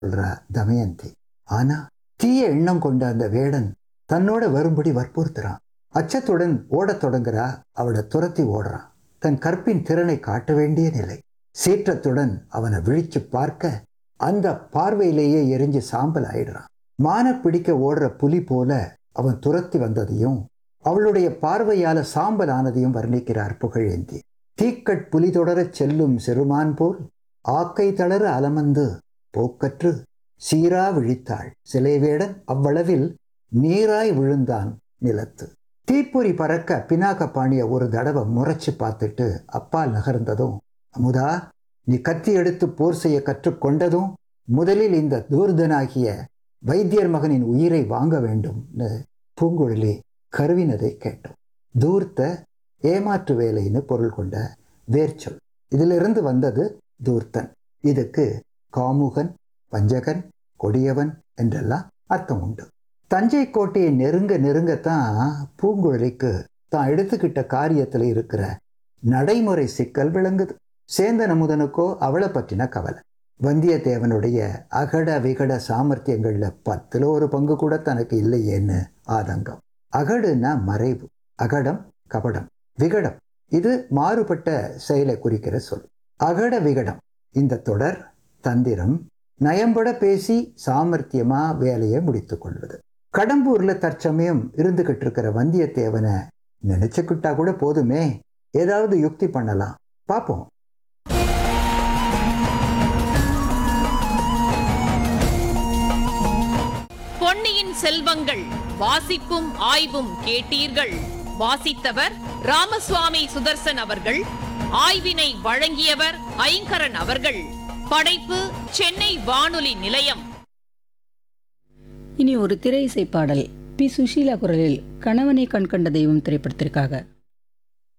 சொல்றா தமயந்தி ஆனா தீய எண்ணம் கொண்ட அந்த வேடன் தன்னோட வரும்படி வற்புறுத்துறான் அச்சத்துடன் ஓடத் தொடங்குறா அவளை துரத்தி ஓடுறான் தன் கற்பின் திறனை காட்ட வேண்டிய நிலை சீற்றத்துடன் அவனை விழிச்சு பார்க்க அந்த பார்வையிலேயே எரிஞ்சு சாம்பல் ஆயிடுறான் மான பிடிக்க ஓடுற புலி போல அவன் துரத்தி வந்ததையும் அவளுடைய பார்வையால சாம்பல் ஆனதையும் வர்ணிக்கிறார் புகழேந்தி தீக்கட் புலி தொடரச் செல்லும் சிறுமான் போல் ஆக்கை தளர அலமந்து போக்கற்று சீரா விழித்தாள் சிலைவேடன் அவ்வளவில் நீராய் விழுந்தான் நிலத்து தீப்பொறி பறக்க பினாக்க பாணிய ஒரு தடவை முறைச்சு பார்த்துட்டு அப்பால் நகர்ந்ததும் அமுதா நீ கத்தி எடுத்து போர் செய்ய கற்றுக்கொண்டதும் முதலில் இந்த தூர்தனாகிய வைத்தியர் மகனின் உயிரை வாங்க வேண்டும்னு பூங்குழலி கருவினதை கேட்டோம் தூர்த்த ஏமாற்று வேலைன்னு பொருள் கொண்ட வேர்ச்சொல் இதிலிருந்து வந்தது தூர்த்தன் இதுக்கு காமுகன் பஞ்சகன் கொடியவன் என்றெல்லாம் அர்த்தம் உண்டு தஞ்சை கோட்டையை நெருங்க நெருங்கத்தான் பூங்குழலிக்கு தான் எடுத்துக்கிட்ட காரியத்தில் இருக்கிற நடைமுறை சிக்கல் விளங்குது சேந்தன் அமுதனுக்கோ அவளை பற்றின கவலை வந்தியத்தேவனுடைய அகட விகட சாமர்த்தியங்கள்ல பத்துல ஒரு பங்கு கூட தனக்கு இல்லையேன்னு ஆதங்கம் அகடுனா மறைவு அகடம் கபடம் விகடம் இது மாறுபட்ட செயலை குறிக்கிற சொல் அகட விகடம் இந்த தொடர் தந்திரம் நயம்பட பேசி சாமர்த்தியமா வேலையை முடித்துக் கொள்வது கடம்பூர்ல தற்சமயம் இருந்துகிட்டு இருக்கிற வந்தியத்தேவனை நினைச்சுக்கிட்டா கூட போதுமே ஏதாவது யுக்தி பண்ணலாம் பார்ப்போம் பொன்னியின் செல்வங்கள் வாசிப்பும் ஆய்வும் கேட்டீர்கள் வாசித்தவர் ராமசுவாமி சுதர்சன் அவர்கள் ஆய்வினை வழங்கியவர் ஐங்கரன் அவர்கள் படைப்பு சென்னை வானொலி நிலையம் இனி ஒரு திரை இசை பாடல் பி சுஷீலா குரலில் கணவனை கண்கண்ட தெய்வம் திரைப்படத்திற்காக